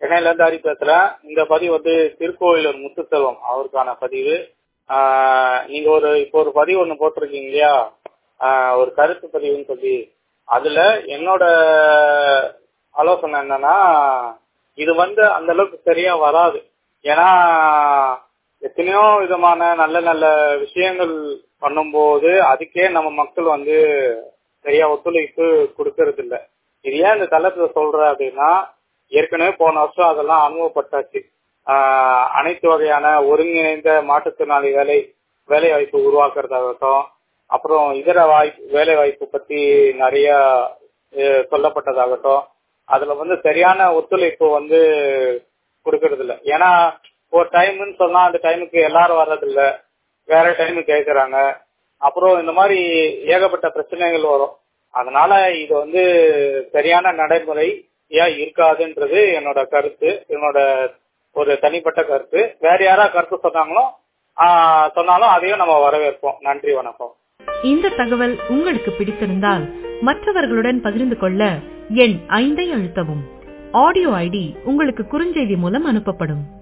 சென்னையில இருந்து ஹரி பேசுறேன் இந்த பதிவு வந்து திருக்கோயிலூர் முத்துசெல்வம் அவருக்கான பதிவு ஆஹ் நீங்க ஒரு இப்போ ஒரு பதிவு ஒண்ணு போட்டிருக்கீங்க இல்லையா ஆஹ் ஒரு கருத்து பதிவுன்னு சொல்லி அதுல என்னோட ஆலோசனை என்னன்னா இது வந்து அந்த அளவுக்கு சரியா வராது ஏன்னா எத்தனையோ விதமான நல்ல நல்ல விஷயங்கள் பண்ணும்போது அதுக்கே நம்ம மக்கள் வந்து சரியா ஒத்துழைப்பு கொடுக்கறது இல்ல இது ஏன் இந்த தலைப்புல சொல்றேன் அப்படின்னா ஏற்கனவே போன வருஷம் அதெல்லாம் அனுபவப்பட்டாச்சு ஆஹ் அனைத்து வகையான ஒருங்கிணைந்த மாற்றுத்திறனாளி வேலை வேலை வாய்ப்பு உருவாக்குறதாகட்டும் அப்புறம் இதர வாய்ப்பு வேலை வாய்ப்பு பத்தி நிறைய அஹ், சொல்லப்பட்டதாகட்டும் அதுல வந்து சரியான ஒத்துழைப்பு வந்து கொடுக்கறது இல்ல ஏன்னா ஒரு டைம்னு சொன்னா அந்த டைமுக்கு எல்லாரும் வர்றதில்ல வேற டைம் கேக்குறாங்க அப்புறம் இந்த மாதிரி ஏகப்பட்ட பிரச்சனைகள் வரும் அதனால இது வந்து சரியான நடைமுறை ஏன் இருக்காதுன்றது என்னோட கருத்து என்னோட ஒரு தனிப்பட்ட கருத்து வேற யாரா கருத்து சொன்னாங்களோ ஆஹ் சொன்னாலும் அதையும் நம்ம வரவேற்போம் நன்றி வணக்கம் இந்த தகவல் உங்களுக்கு பிடித்திருந்தால் மற்றவர்களுடன் பகிர்ந்து கொள்ள எண் ஐந்தை அழுத்தவும் ஆடியோ ஐடி உங்களுக்கு குறுஞ்செய்தி மூலம் அனுப்பப்படும்